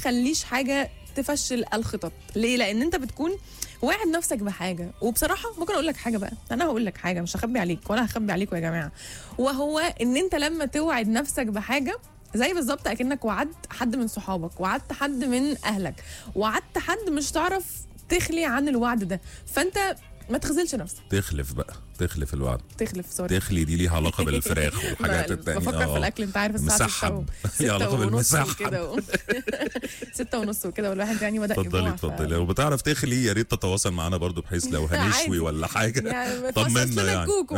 تخليش حاجه تفشل الخطط ليه لان انت بتكون واعد نفسك بحاجه وبصراحه ممكن اقول لك حاجه بقى انا هقول لك حاجه مش هخبي عليك ولا هخبي عليكم يا جماعه وهو ان انت لما توعد نفسك بحاجه زي بالظبط اكنك وعدت حد من صحابك وعدت حد من اهلك وعدت حد مش تعرف تخلي عن الوعد ده فانت ما تخذلش نفسك تخلف بقى تخلف الوعد تخلف سوري تخلي دي ليها علاقه بالفراخ والحاجات ما- التانية بفكر في آه. الاكل انت عارف الساعه مسحب. 6 ليها علاقة بالمسحب. كده و... 6 ونص وكده والواحد يعني بدا اتفضلي يجوع ف- اتفضلي لو بتعرف تخلي يا ريت تتواصل معانا برضو بحيث لو عادي. هنشوي ولا حاجه يعني طمنا فصص لنا يعني. الكوكو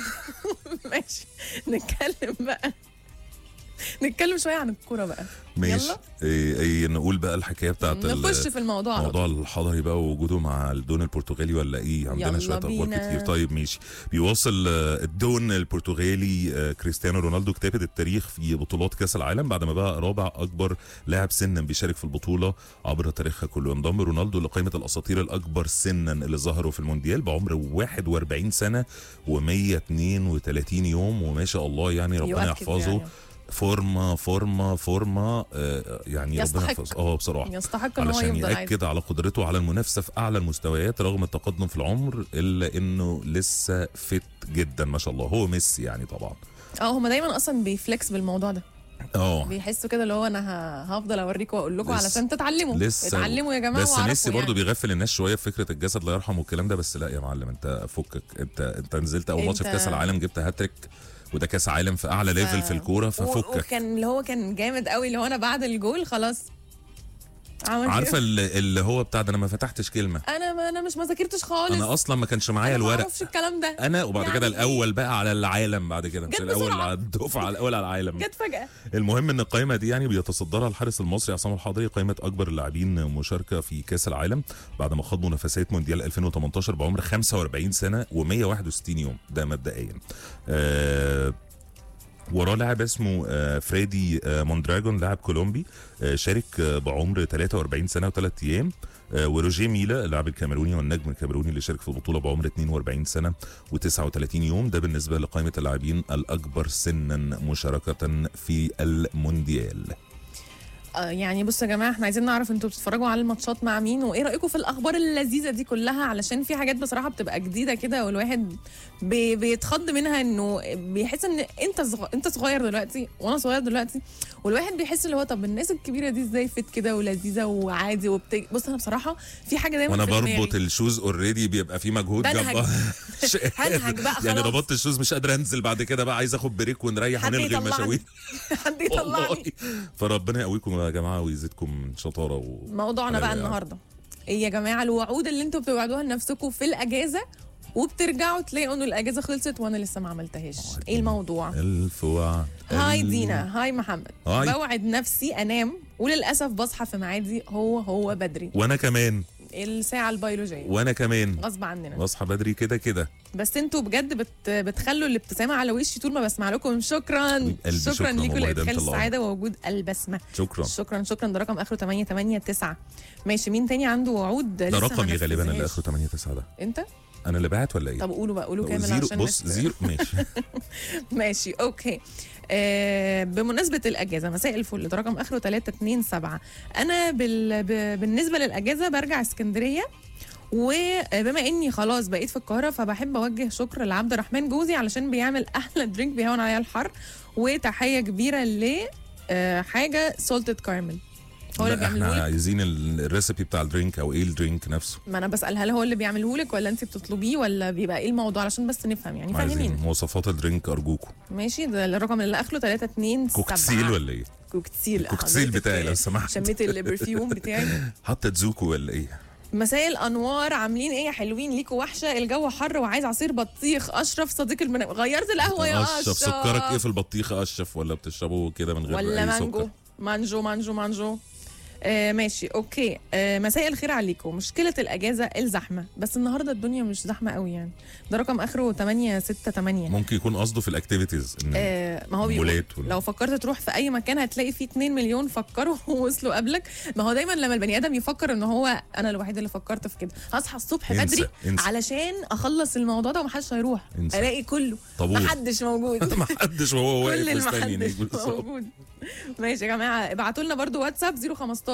ماشي نتكلم بقى نتكلم شويه عن الكوره بقى ماشي يلا. إيه إيه نقول بقى الحكايه بتاعت ال- نخش في الموضوع على موضوع الحضري بقى ووجوده مع الدون البرتغالي ولا ايه عندنا يلا شويه اخبار بينا. كتير طيب ماشي بيواصل آه، الدون البرتغالي آه، كريستيانو رونالدو كتابه التاريخ في بطولات كاس العالم بعد ما بقى رابع اكبر لاعب سنا بيشارك في البطوله عبر تاريخها كله انضم رونالدو لقائمه الاساطير الاكبر سنا اللي ظهروا في المونديال بعمر 41 سنه و132 يوم وما شاء الله يعني ربنا يؤكد يحفظه يعني. فورمه فورمه فورمه آه، يعني ربنا يستحق. يحفظه اه بصراحه يستحق ان هو علشان يفضل عايز ياكد على قدرته على المنافسه في اعلى المستويات رغم التقدم في العمر الا انه لسه فت جدا ما شاء الله هو ميسي يعني طبعا اه هم دايما اصلا بيفلكس بالموضوع ده اه بيحسوا كده اللي هو انا ه- هفضل اوريكم واقول لكم لسه- علشان تتعلموا لسه اتعلموا يا جماعه بس واعرفوا ميسي يعني. برضه بيغفل الناس شويه في فكره الجسد الله يرحمه والكلام ده بس لا يا معلم انت فكك انت انت نزلت اول ماتش في انت- كاس العالم جبت هاتريك وده كاس عالم في اعلى ليفل في الكوره و- ففكك وكان اللي هو كان جامد قوي اللي هو انا بعد الجول خلاص عمل عارفه كده. اللي, اللي هو بتاع ده انا ما فتحتش كلمه انا ما انا مش ما ذاكرتش خالص انا اصلا ما كانش معايا أنا ما الورق اعرفش الكلام ده انا وبعد يعني كده إيه؟ الاول بقى على العالم بعد كده مش جت الاول بسرعة. على الدفعه الاول على العالم جت فجاه المهم ان القائمه دي يعني بيتصدرها الحارس المصري عصام الحضري قائمه اكبر اللاعبين مشاركه في كاس العالم بعد ما خاض منافسات مونديال 2018 بعمر 45 سنه و161 يوم ده مبدئيا آه وراه لاعب اسمه آه، فريدي آه، موندراجون لاعب كولومبي آه، شارك آه، بعمر 43 سنه وثلاث ايام آه، وروجيه ميلا اللاعب الكاميروني والنجم الكاميروني اللي شارك في البطوله بعمر 42 سنه و39 يوم ده بالنسبه لقائمه اللاعبين الاكبر سنا مشاركه في المونديال آه، يعني بصوا يا جماعه احنا عايزين نعرف انتوا بتتفرجوا على الماتشات مع مين وايه رايكم في الاخبار اللذيذه دي كلها علشان في حاجات بصراحه بتبقى جديده كده والواحد بي بيتخض منها انه بيحس ان انت صغ... انت صغير دلوقتي وانا صغير دلوقتي والواحد بيحس اللي هو طب الناس الكبيره دي ازاي فت كده ولذيذه وعادي وبت... بص انا بصراحه في حاجه دايما وانا في دماغي. بربط الشوز اوريدي بيبقى في مجهود بنهج. جبار هنهج بقى يعني خلاص. ربطت الشوز مش قادر انزل بعد كده بقى عايز اخد بريك ونريح حد ونلغي يطلعني. المشاوير حد يطلعني والله فربنا يقويكم يا جماعه ويزيدكم شطاره و... موضوعنا بقى حلو يعني. النهارده ايه يا جماعه الوعود اللي انتوا بتوعدوها لنفسكم في الاجازه وبترجعوا تلاقوا انه الاجازه خلصت وانا لسه ما عملتهاش ايه الموضوع الف وعد هاي ال- دينا هاي محمد هاي. بوعد نفسي انام وللاسف بصحى في ميعادي هو هو بدري وانا كمان الساعه البيولوجيه وانا كمان غصب عننا بصحى بدري كده كده بس انتوا بجد بت بتخلوا الابتسامه على وشي طول ما بسمع لكم شكرا قلبي شكرا شكراً ليكم والله، ده لادخال انت اللي السعاده ووجود البسمه شكرا شكرا شكرا ده رقم اخره 889 ماشي مين تاني عنده وعود ده لسه ما رقمي غالبا اللي نفذهاش؟ اخره 8 9 ده انت انا اللي بعت ولا ايه؟ طب قولوا بقى قولوا كامل زيرو عشان بص نت- زيرو ماشي ماشي اوكي آه بمناسبة الأجازة مساء الفل ده رقم آخره 327 أنا بال... ب... بالنسبة للأجازة برجع اسكندرية وبما اني خلاص بقيت في القاهره فبحب اوجه شكر لعبد الرحمن جوزي علشان بيعمل احلى درينك بيهون عليا الحر وتحيه كبيره ل آه، حاجه سولتد كارمل هو اللي لا، احنا بيعمله لك عايزين ال- الريسبي بتاع الدرينك او ايه الدرينك نفسه ما انا بسال هل هو اللي بيعمله لك ولا انت بتطلبيه ولا بيبقى ايه الموضوع علشان بس نفهم يعني عايزين فاهمين مواصفات الدرينك ارجوكم ماشي ده الرقم اللي اخره 327 كوكتيل ولا ايه؟ كوكتيل الكوكتيل حضرتك بتاعي لو سمحت شميت البرفيوم بتاعي حاطه زوكو ولا ايه؟ مساء الانوار عاملين ايه يا حلوين ليكوا وحشه الجو حر وعايز عصير بطيخ اشرف صديق المنا... غيرت القهوه يا اشرف اشرف سكرك ايه في البطيخ اشرف ولا بتشربه كده من غير ولا اي مانجو سكر؟ مانجو مانجو مانجو آه ماشي اوكي آه مساء الخير عليكم مشكله الاجازه الزحمه بس النهارده الدنيا مش زحمه قوي يعني ده رقم اخره 868 ممكن يكون قصده في الاكتيفيتيز ان آه ما هو بيقول مولات ولا- لو فكرت تروح في اي مكان هتلاقي فيه 2 مليون فكروا ووصلوا قبلك ما هو دايما لما البني ادم يفكر ان هو انا الوحيد اللي فكرت في كده هصحى الصبح انسى، بدري انسى. علشان اخلص الموضوع ده ومحدش هيروح انسى. الاقي كله طابور. محدش موجود ما حدش وهو كل واقف اللي مستني محدش بالظبط. موجود ماشي يا جماعه ابعتوا لنا برضو واتساب 015